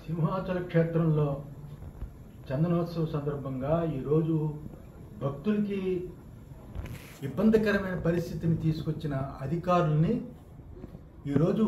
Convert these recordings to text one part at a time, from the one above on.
సింహాచల క్షేత్రంలో చందనోత్సవ సందర్భంగా ఈరోజు భక్తులకి ఇబ్బందికరమైన పరిస్థితిని తీసుకొచ్చిన అధికారుల్ని ఈరోజు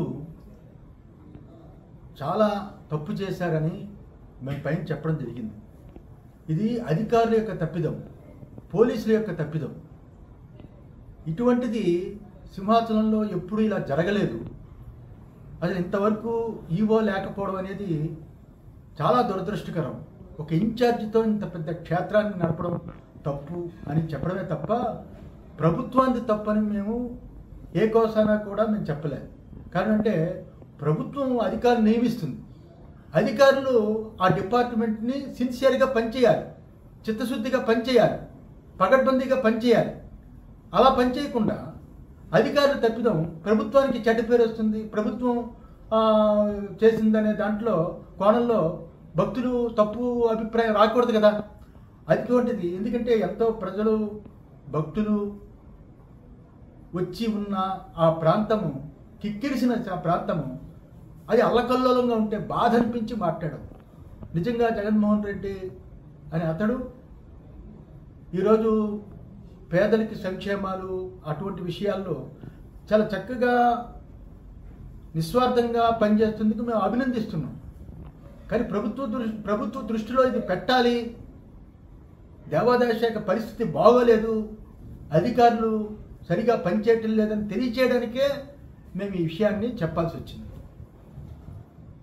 చాలా తప్పు చేశారని మేము పైన చెప్పడం జరిగింది ఇది అధికారుల యొక్క తప్పిదం పోలీసుల యొక్క తప్పిదం ఇటువంటిది సింహాచలంలో ఎప్పుడూ ఇలా జరగలేదు అసలు ఇంతవరకు ఈవో లేకపోవడం అనేది చాలా దురదృష్టకరం ఒక ఇన్ఛార్జితో ఇంత పెద్ద క్షేత్రాన్ని నడపడం తప్పు అని చెప్పడమే తప్ప ప్రభుత్వానికి తప్పని మేము ఏ కోసానా కూడా మేము చెప్పలేదు కారణం అంటే ప్రభుత్వం అధికారులు నియమిస్తుంది అధికారులు ఆ డిపార్ట్మెంట్ని సిన్సియర్గా పనిచేయాలి చిత్తశుద్ధిగా పనిచేయాలి పగడ్బందీగా పనిచేయాలి అలా పనిచేయకుండా అధికారులు తప్పిదం ప్రభుత్వానికి చెడ్డ పేరు వస్తుంది ప్రభుత్వం ఆ, చేసిందనే దాంట్లో కోణంలో భక్తులు తప్పు అభిప్రాయం రాకూడదు కదా అటువంటిది ఎందుకంటే ఎంతో ప్రజలు భక్తులు వచ్చి ఉన్న ఆ ప్రాంతము కిక్కిరిసిన ఆ ప్రాంతము అది అల్లకల్లోలంగా ఉంటే బాధ అనిపించి మాట్లాడడం నిజంగా జగన్మోహన్ రెడ్డి అనే అతడు ఈరోజు పేదలకి సంక్షేమాలు అటువంటి విషయాల్లో చాలా చక్కగా నిస్వార్థంగా పనిచేస్తుందుకు మేము అభినందిస్తున్నాం కానీ ప్రభుత్వ దృష్టి ప్రభుత్వ దృష్టిలో ఇది పెట్టాలి దేవాదాయ శాఖ పరిస్థితి బాగోలేదు అధికారులు సరిగా పనిచేయటం లేదని తెలియచేయడానికే మేము ఈ విషయాన్ని చెప్పాల్సి వచ్చింది